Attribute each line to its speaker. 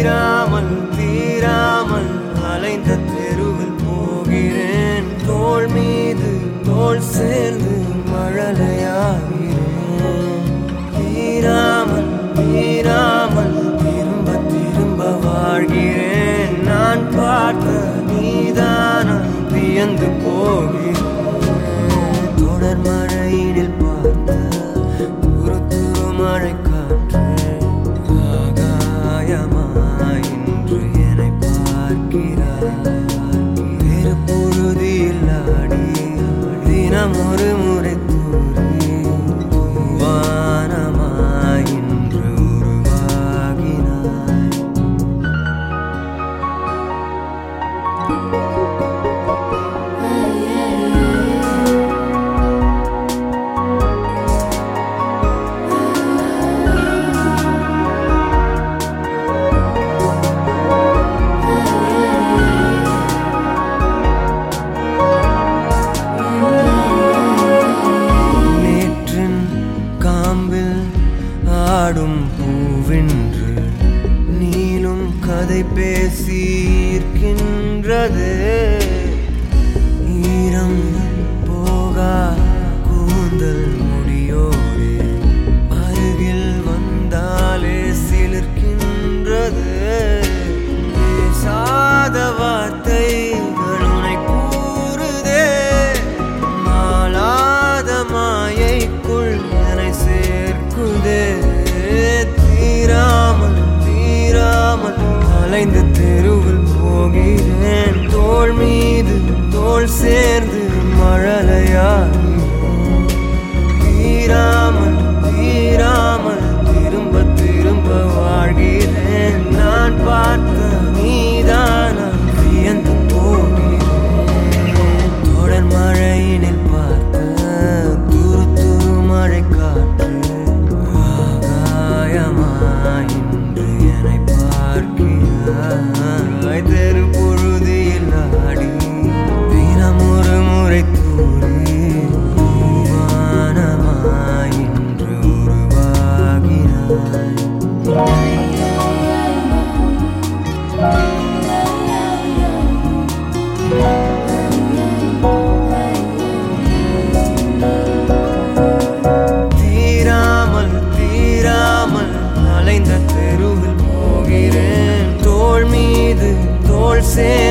Speaker 1: தீராமல் தீராமல் அலைந்த தெருவில் போகிறேன் தோள் மீது தோள் சேர்ந்து மழலையாகிறேன் தீராமல் தீராமல் திரும்ப திரும்ப வாழ்கிறேன் நான் பார்த்த நீதானா வியந்து போகிறேன் தொடர் மழையினில் பார்த்த ஒரு துரு மழை காற்று ஆகாயமாய் இன்று என்னை பார்க்கிறாய் வேறு பொழுதில் ஆடி தினம் ஒரு முறை தூரி வானமாய் இன்று உருவாகினாய் நேற்றின் காம்பில் ஆடும் பூவென்று நீளும் கதை பேசி இருக்கின்றது ஈரம் போகா கூந்தல் முடியோடு அருகில் வந்தாலே சிலிர்க்கின்றது பேசாத வார்த்தைகள் உனை கூறுதே மாளாத மாயைக்குள் என்னை சேர்க்குதே தீராமல் தீராமல் அலைந்து தெருவில் போகிறேன் தோள் மீது தோள் சேர்ந்து மழலையாகிறேன் தீராமல் தீராமல் திரும்ப திரும்ப வாழ்கிறேன் நான் பார்த்த நீதானா வியந்து போகிறேன் தொடர் மழையினில் பார்த்த துரு துரு மழை காற்று ஆகாயமாய் இன்று என்னை பார்க்கிறாய் தெரு பொழுதில் ஆடி தினம் ஒரு முறை தூரி வானமாய் இன்று உருவாகினாய் தீராமல் தீராமல் அலைந்த தெருவில் போகிறேன் தோள் மீது தோள் சே